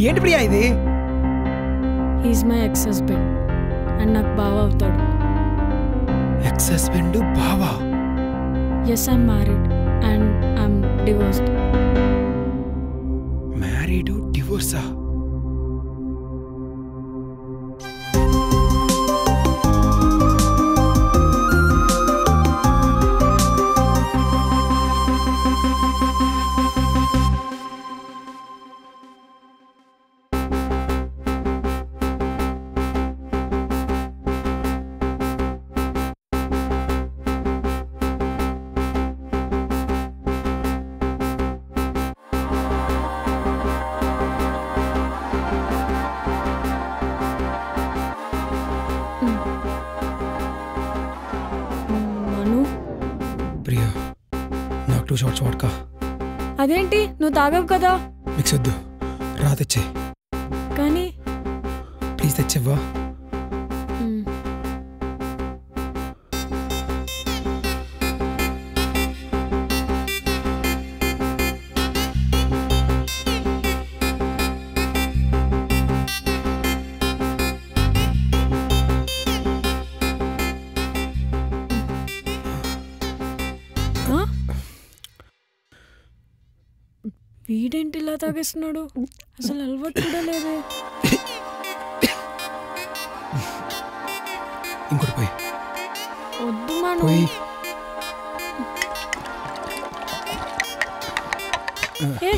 ఏంటి ప్రియా ఇది he's my ex husband and నాకు బావ అవుతాడు ఎక్స్ హస్బెండ్ బావా yes I'm married and I'm divorced married డివోర్సా మను ప్రియా నాకు టూ షార్ట్స్ వాడకా అదేంటి నువ్వు తాగవు కదా మిక్స్ వద్దు రా తెచ్చే కానీ ప్లీజ్ తెచ్చివ్వా మ్, ఆ? వీడేంటి ఇలా తాగేస్తున్నాడు అసలు అలవాటు కూడా లేదే ఇంకోటి పోయి వద్దు మను పోయి ఏ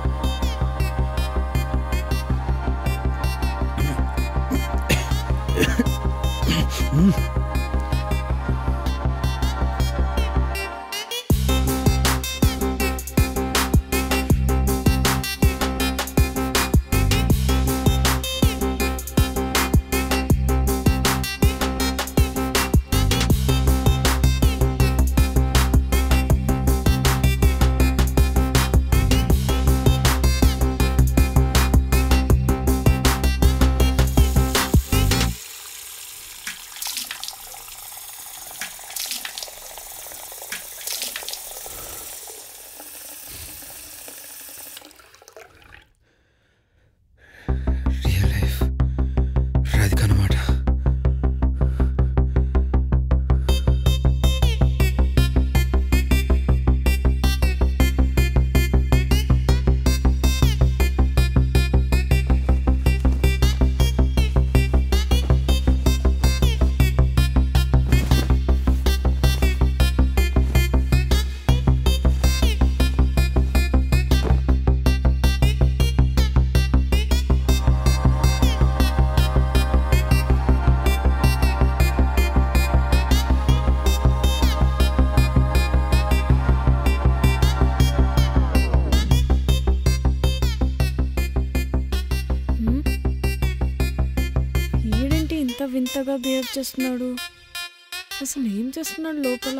రియల్ లైఫ్ రాధిక అన్నమాట మ్? వీడేంటి ఇంత వింతగా బిహేవ్ చేస్తున్నాడు అసలు ఏం చేస్తున్నాడు లోపల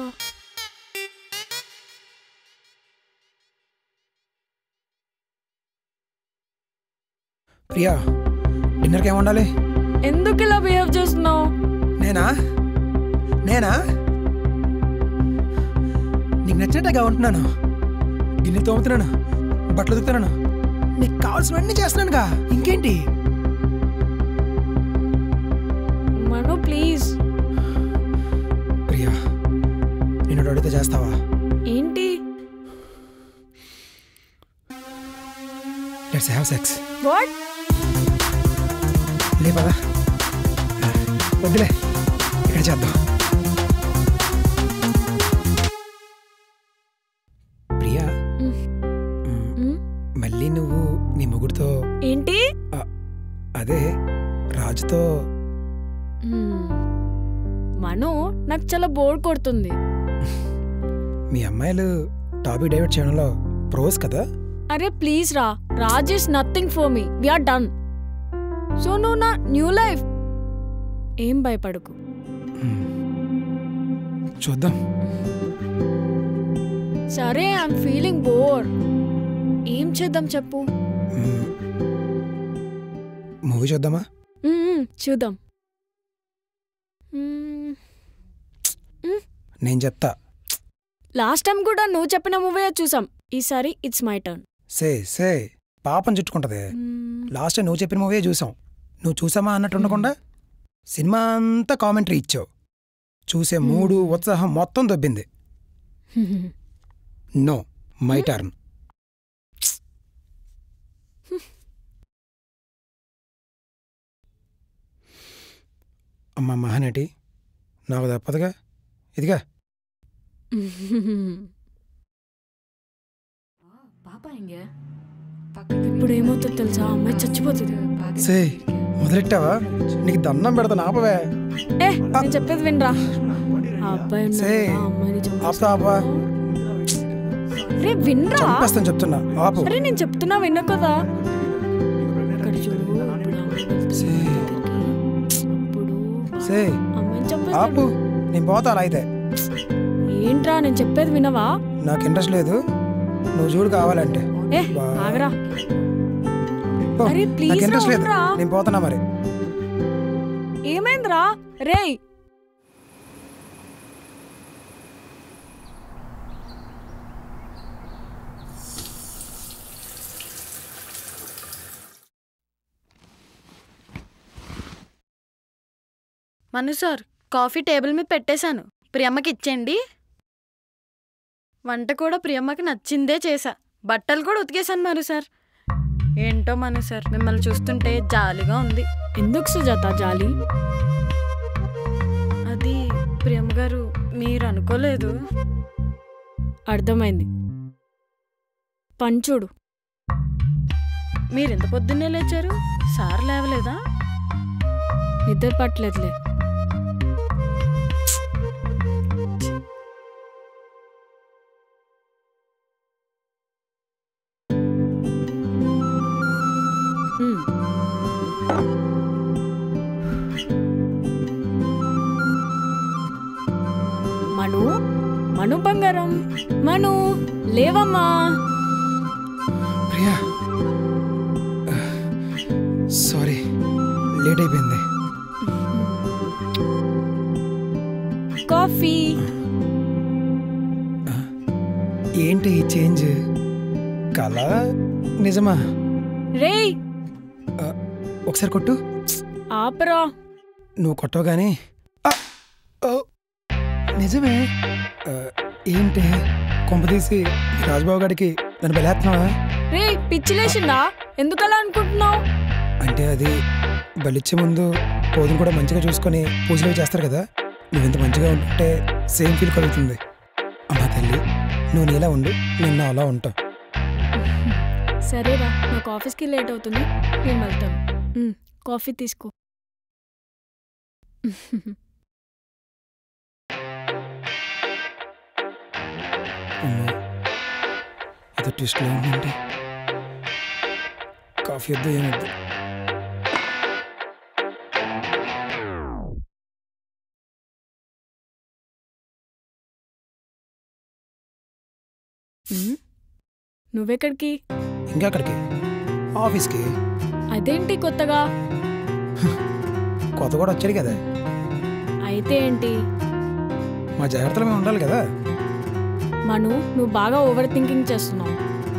ప్రియా డిన్నర్కి ఏం వండాలి ఎందుకు ఇలా బిహేవ్ చేస్తున్నావు నేనా నేనా నీకు నచ్చినట్టుగా ఉంటున్నాను గిన్నె తోముతున్నాను బట్టలు ఉతుకుతున్నాను నీకు కావాల్సినవన్నీ చేస్తున్నానుగా ఇంకేంటి మను ప్లీజ్ ప్రియా నేను అడిగితే చేస్తావా ఏంటి లెట్స్ హ్యావ్ సెక్స్ వాట్ లే పదా వద్దులే ఇక్కడ చేద్దాం ప్రియా మ్, మళ్ళీ నువ్వు నీ మొగుడితో ఏంటి అదే రాజుతో మ్, మను నాకు చాలా బోర్ కొడుతుంది మీ అమ్మాయిలు టాపిక్ డైవర్ట్ చేయడంలో ప్రోస్ కదా అరే ప్లీజ్ రా Raj is nothing for me we're done so నువ్వు నా న్యూ లైఫ్ ఏం భయపడకు మ్, చూద్దాం సరే ఐఎమ్ ఫీలింగ్ బోర్ ఏం చేద్దాం చెప్పు మూవీ చూద్దామా మ్, మ్, చూద్దాం మ్, నేను చెప్తా లాస్ట్ టైం కూడా నువ్వు చెప్పిన మూవీ చూసాం ఈసారి it's my turn say say పాపం చుట్టుకుంటది మ్మ్. లాస్ట్ టైం నువ్వు చెప్పిన మూవీ చూసాం నువ్వు చూసామా అన్నట్టు ఉండకుండా సినిమా అంతా కామెంటరీ ఇచ్చావు చూసే మూడు ఉత్సాహం మొత్తం దొబ్బింది నో మై టర్న్ అమ్మ మహానటి నాకు తప్పదుగా ఇదిగా பாப்பா எங்க ఇప్పుడు ఏమవుతుందో తెలుసా ఆ అమ్మాయి చచ్చిపోతుంది సే మొదలెట్టావా నీకు దండం పెడతాను ఆపవే ఏ నేను చెప్పేది వినరా ఆ అబ్బాయి ఉన్నాడు సే, కదా, ఆ అమ్మాయిని ఆపుతా ఆపా రే వినరా చంపేస్తాను చెప్తున్నా ఆపు అరే నేను చెప్తున్నా విన్న కదా ఇక్కడ చూడు ఇప్పుడు ఆ అమ్మాయి వెళ్తుంది సే దగ్గరికి. అప్పుడు సే అమ్మాయిని ఆపు చంపేస్తాడు నేను పోతా అలా అయితే ఏంట్రా నేను చెప్పేది వినవా నాకు ఇంట్రెస్ట్ లేదు నువ్వు చూడు కావాలంటే ఏ బా. ఆగరా పో, అరే, please నాకు ఇంట్రెస్ట్ రా, లేదు ఉండరా. నేను పోతున్నా మరి ఏమైందిరా రేయ్ మను సార్ కాఫీ టేబుల్ మీద పెట్టేశాను ప్రియమ్మకి ఇచ్చేయండి వంట కూడా ప్రియమ్మకి నచ్చిందే చేశా బట్టలు కూడా ఉతికేశాను మను సార్ ఏంటో మను సార్ మిమ్మల్ని చూస్తుంటే జాలిగా ఉంది ఎందుకు సుజాత జాలి అది ప్రియమ్మ గారు మీరు అనుకోలేదు అర్థమైంది పంచుడు మీరు ఎంత పొద్దున్నే లేచారు సార్ లేవలేదా నిద్ర పట్టలేదులే మ్మ్. మను మను బంగారం మను లేవమ్మా ప్రియా సారీ లేట్ అయిపోయింది కాఫీ ఏంటి ఈ చేంజ్ కళ నిజమా రేయ్ ఒకసారి కొట్టు ఆపరా నువ్వు కొట్టవగానే ఆ! ఓ! నిజమే ఆ, ఏంటి కొంపదీసి రాజుబాబు గారికి నన్ను బెలేస్తున్నావా రే పిచ్చిలేసిందా ఎందుకలా అనుకుంటున్నావు అంటే అది బలిచ్చే ముందు పోదును కూడా మంచిగా చూసుకొని పూజలు అవి చేస్తారు కదా నువ్వు ఇంత మంచిగా ఉంటుంటే సేమ్ ఫీల్ కలుగుతుంది అమ్మా తల్లి నువ్వు నీలా ఉండు నిన్న అలా ఉంటా సరేరా నాకు ఆఫీస్కి లేట్ అవుతుంది నేను వెళ్తాను ఉమ్, కాఫీ తీసుకో అమ్మా ఏదో ట్విస్ట్లో ఉందంటే కాఫీ వద్దు ఏమొద్దు ఉమ్, నువ్వెక్కడికి ఇంకా అక్కడికి ఆఫీస్కి అదేంటి కొత్తగా కొత్త కూడా వచ్చాడు కదా అయితే ఏంటి మా జాగ్రత్తలు మేము ఉండాలి కదా మను నువ్వు బాగా ఓవర్ థింకింగ్ చేస్తున్నావు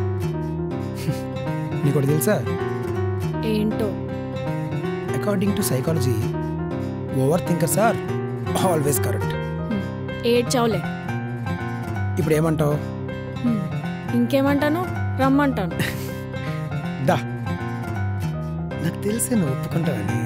నీకు ఒకటి తెలుసా ఏంటో according to psychology over thinkers are always correct um, ఏడ్చావులే ఇప్పుడు ఏమంటావు ఉమ్, ఇంకేమంటాను రమ్మంటాను దా నాకు తెలిసే నువ్వు ఒప్పుకుంటావని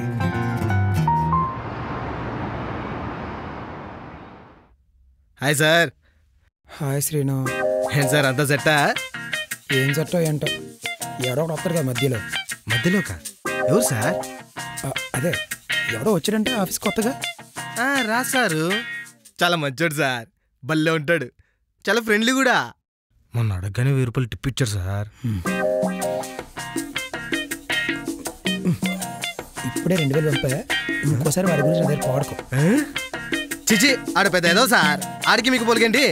హాయ్ సార్ హాయ్ శ్రీను ఏంటి సార్ అంతా సెట్టా ఏం చట్టో ఏంటో ఎవడో ఒకడు వస్తాడు కదా మధ్యలో మధ్యలోక ఎవరు సార్ ఆ, అదే ఎవడో వచ్చాడంటే ఆఫీస్ కొత్తగా ఆ, రా సారు చాలా మంచోడు సార్ భలే ఉంటాడు చాలా ఫ్రెండ్లీ కూడా మొన్న అడగగానే వెయ్యి రూపాయలు టిప్ ఇచ్చారు సార్ ఇప్పుడే రెండు వేలు పంపా ఇంకోసారి వాడి గురించి నా దగ్గర పాడుకో ఆ? చిచి ఆడ పెద్ద ఏదో సార్ ఆడికి మీకు పోలిగండి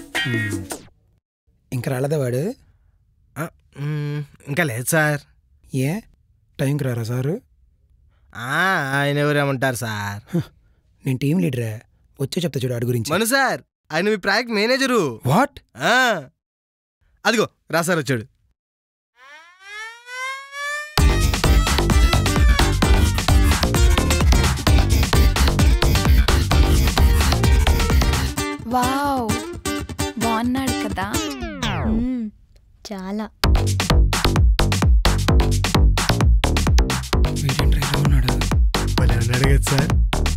ఇంకా రాలేదా వాడు ఆ, మ్, ఇంకా లేదు సార్ ఏ టైంకి రారా సారు ఆ, ఆయన ఎవరేమంటారు సార్ నేను టీం లీడరే వచ్చే చెప్తా చూడు వాడి గురించి మను సార్ ఆయన మీ ప్రాజెక్ట్ మేనేజరు వాట్ ఆ, అదిగో రా సార్ వచ్చాడు చాలా వీడేంట్రా ఇలా ఉన్నాడు భలే ఉన్నాడు కదా సార్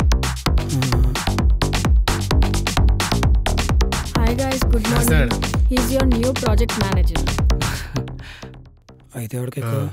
హాయ్ గాయస్ గుడ్ వస్తున్నాడు. Morning he's your new project manager అయితే ఎవరికి ఎక్కువ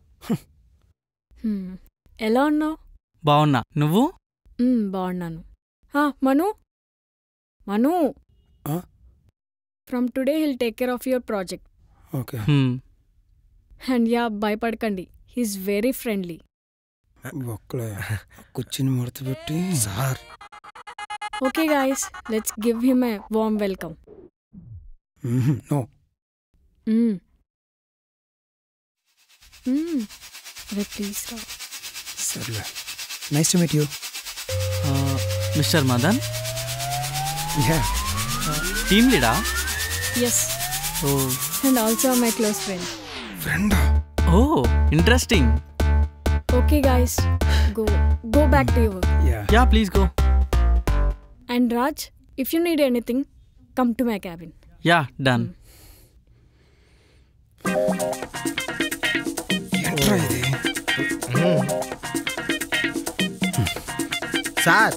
ఎలా ఉన్నావు బాగున్నా నువ్వు బాగున్నాను ఆ, మను మను ఆ? From today he'll take care of your project okay hmm. And yeah భయపడకండి హీస్ వెరీ ఫ్రెండ్లీ ఒక్కలే కూర్చుని ముడత పెట్టి sir okay guys let's give him a warm welcome no అరే ప్లీజ్ రా సర్లే నైస్ టు మీట్ యూ ఆ, మిస్టర్ మదన్ యా టీమ్ లీడా yes oh and also my close friend ఫ్రెండా oh interesting okay guys go go back to your yeah yeah please go and Raj if you need anything come to my cabin yeah done ఏంట్రా ఇది sir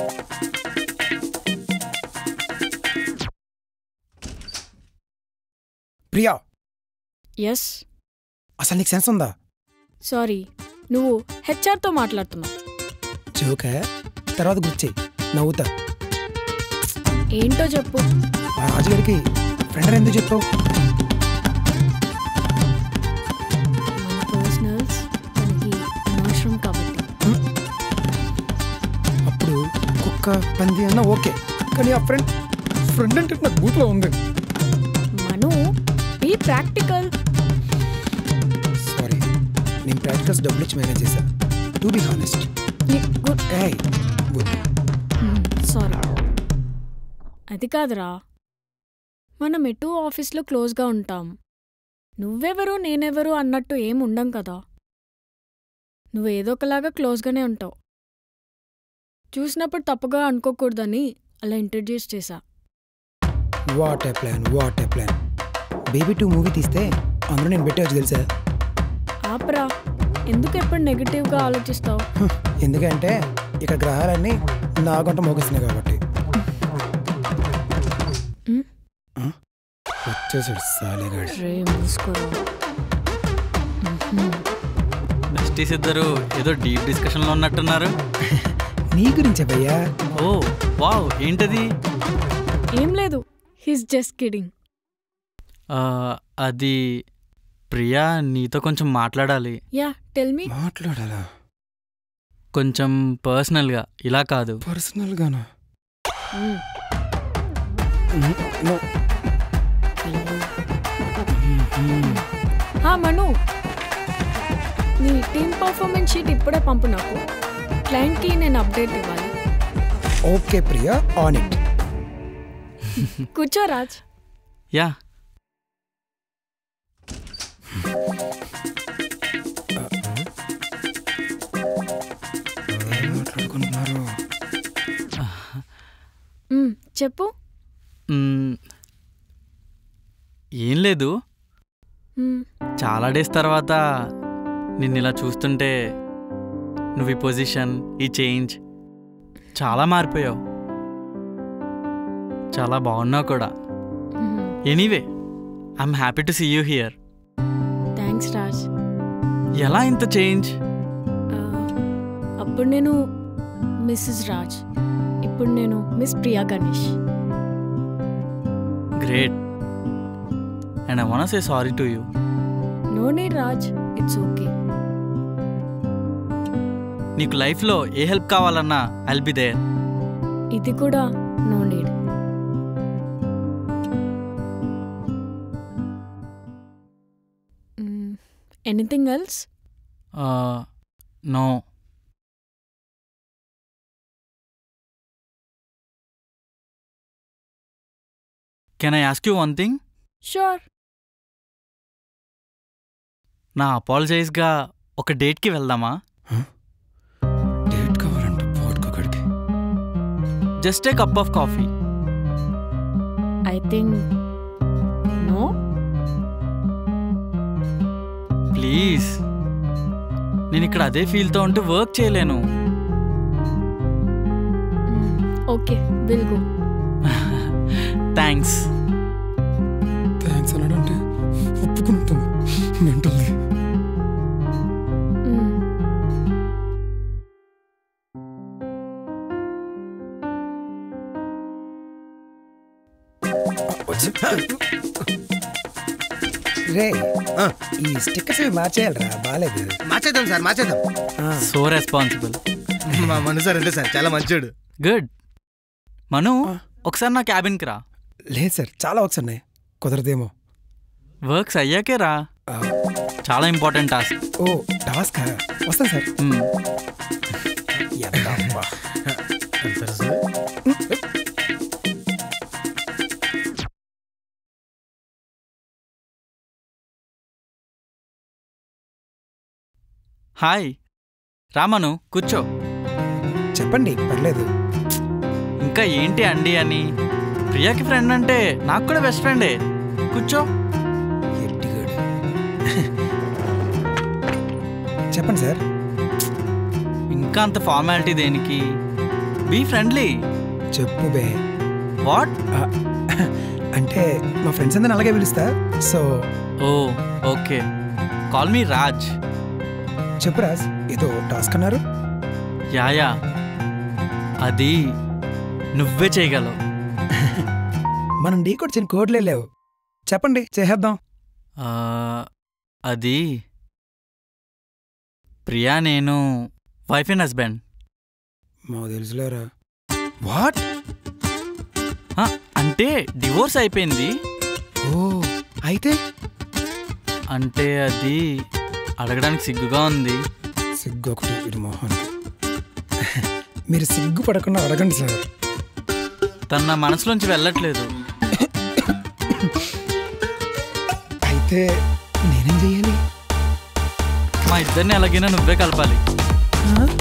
Priya yes అసలు నీకు sense ఉందా sorry నువ్వు హెచ్ఆర్తో మాట్లాడుతున్నావు జోకే తర్వాత గుర్చేయి నవ్వుతా ఏంటో చెప్పు ఆ రాజుగారికి ఫ్రెండ్ ఎందుకు చెప్పావు మన పర్సనల్స్ తనకి అనవసరం కాబట్టి అప్పుడు కుక్క పంది అన్న ఓకే కానీ ఆ ఫ్రెండ్ ఫ్రెండ్ అంటే నాకు బూత్లో ఉంది మను బీ ప్రాక్టికల్ సారీ నేను ప్రాక్టికల్స్ డబ్బులు ఇచ్చి మేనేజ్ చేశా టు బి హానెస్ట్ గుడ్ ఏయ్ గుడ్ సారీ అది కాదురా మనం ఎటు ఆఫీస్లో క్లోజ్గా ఉంటాం నువ్వెవరు నేనెవరు అన్నట్టు ఏం ఉండం కదా నువ్వు ఏదో ఒకలాగా క్లోజ్గానే ఉంటావు చూసినప్పుడు తప్పుగా అనుకోకూడదని అలా ఇంట్రడ్యూస్ చేశా what a plan what a plan baby two movie తీస్తే అందులో నేను పెట్టవచ్చు తెలుసా ఆపరా ఎందుకు ఎప్పుడు నెగిటివ్గా ఆలోచిస్తావు హ్మ్, ఎందుకంటే ఇక్కడ గ్రహాలన్నీ నా గంట మోగిస్తున్నాయి కాబట్టి హ్మ్? ఆ? వచ్చేసాడు సాలిగాడు రే మూసుకోరా బెస్టీస్ ఇద్దరు ఏదో డీప్ డిస్కషన్లో ఉన్నట్టున్నారు నీ గురించే భయ్యా ఓ వావ్ ఏంటది ఏం లేదు హీస్ జస్ట్ కిడింగ్ ఆ, అది ప్రియా నీతో కొంచెం మాట్లాడాలి యా టెల్ మీ మాట్లాడాలా కొంచెం పర్సనల్గా ఇలా కాదు పర్సనల్ గానా హ్మ్, నో. హ్మ్, హా మను నీ టీమ్ పర్ఫార్మెన్స్ షీట్ ఇప్పుడే పంపు నాకు క్లయింట్కి నేను అప్డేట్ ఇవ్వాలి ఓకే ప్రియా ఆన్ ఇట్ కూర్చో రాజ్ యా ఏం మాట్లాడుకుంటున్నారు మ్, చెప్పు మ్, ఏం లేదు మ్, చాలా డేస్ తర్వాత నిన్ను ఇలా చూస్తుంటే నువ్వు ఈ పొజిషన్ ఈ చేంజ్ చాలా మారిపోయావు చాలా బాగున్నావు కూడా మ్, anyway I'm happy to see you here thanks Raj ఎలా ఇంత చేంజ్ ఆ, అప్పుడు నేను మిస్సెస్ రాజ్ ఇప్పుడు నేను miss Priya Ganesh great and I want say sorry to you no need Raj it's okay నీకు లైఫ్లో ఏ హెల్ప్ కావాలన్నా ఐల్ బి దేర్ ఇది కూడా no need anything else no can I ask you one thing sure నా అపాలజైజ్గా ఒక డేట్కి వెళ్దామా డేట్ కావాలంట పోటుకోకడికి just a cup of coffee I think no please నేను ఇక్కడ అదే ఫీల్తో ఉంటూ వర్క్ చేయలేను okay will go thanks thanks అన్నాడంటే ఒప్పుకుంటుంది మెంటల్ది రే ఆ. ఈ స్టిక్కర్స్ ఇవి మార్చేయాలరా బాగాలేదు మార్చేద్దాం సార్ మార్చేద్దాం ఆ, సో రెస్పాన్సిబుల్ మా మను సార్ అంతే సార్ చాలా మంచోడు గుడ్ మను ఆ. ఒకసారి నా క్యాబిన్కి రా లేదు సార్ చాలా వర్క్స్ ఉన్నాయి కుదరదేమో వర్క్స్ అయ్యాకే రా ఆ, చాలా ఇంపార్టెంట్ టాస్క్ ఓ టాస్క్ వస్తాను సార్ ఎంత అబ్బా. వెళ్తారా సార్ హాయ్ రామను కూర్చో చెప్పండి పర్లేదు ఇంకా ఏంటి అండి అని ప్రియాకి ఫ్రెండ్ అంటే నాకు కూడా బెస్ట్ ఫ్రెండే కూర్చో ఎట్టిగాడు చెప్పండి సార్ ఇంకా అంత ఫార్మాలిటీ దేనికి బీ ఫ్రెండ్లీ చెప్పు బే వాట్ ఆ, అంటే మా ఫ్రెండ్స్ అందరిని అలాగే పిలుస్తా so oh okay call me Raj చెప్పు రాజ్ ఏదో టాస్క్ అన్నారు యాయా అది నువ్వే చేయగలవు మనం ఢీ కూడా చిన్న కోడ్లే లేవు చెప్పండి చేసేద్దాం ఆ, అది ప్రియా నేను వైఫ్ అండ్ హస్బెండ్ మాకు తెలుసులేరా వాట్ ఆ, అంటే డివోర్స్ అయిపోయింది ఓ అయితే అంటే అది అడగడానికి సిగ్గుగా ఉంది సిగ్గు ఒకటి ఇటు మొహానికి మీరు సిగ్గు పడకుండా అడగండి సార్ తన నా మనసులోంచి వెళ్ళట్లేదు అయితే నేనేం చెయ్యాలి మా ఇద్దరిని ఎలాగైనా నువ్వే కలపాలి ఆ?